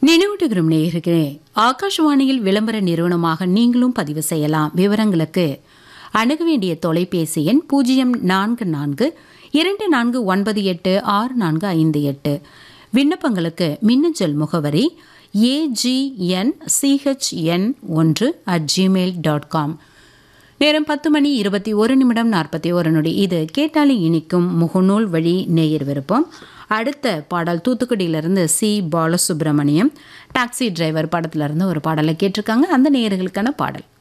நினைவூட்டுகிறோம் நேயர்களே ஆகாஷ்வாணியில் விளம்பர நிறுவனமாக நீங்களும் பதிவு செய்யலாம் விவரங்களுக்கு அணுக வேண்டிய தொலைபேசி எண் பூஜ்ஜியம் நான்கு நான்கு இரண்டு நான்கு ஒன்பது எட்டு ஆறு நான்கு ஐந்து எட்டு விண்ணப்பங்களுக்கு மின்னஞ்சல் முகவரி ஏஜிஎன் சிஹெச்என் ஒன்று அட் ஜிமெயில் டாட் காம் நேரம் பத்து மணி இருபத்தி ஒரு நிமிடம் நாற்பத்தி ஒரு நொடி இது கேட்டாலே இனிக்கும் முகநூல் வழி நேயர் விருப்பம் அடுத்த பாடல் தூத்துக்குடியிலிருந்து சி பாலசுப்ரமணியம் டாக்ஸி டிரைவர் படத்திலிருந்து ஒரு பாடலை கேட்டிருக்காங்க அந்த நேயர்களுக்கான பாடல்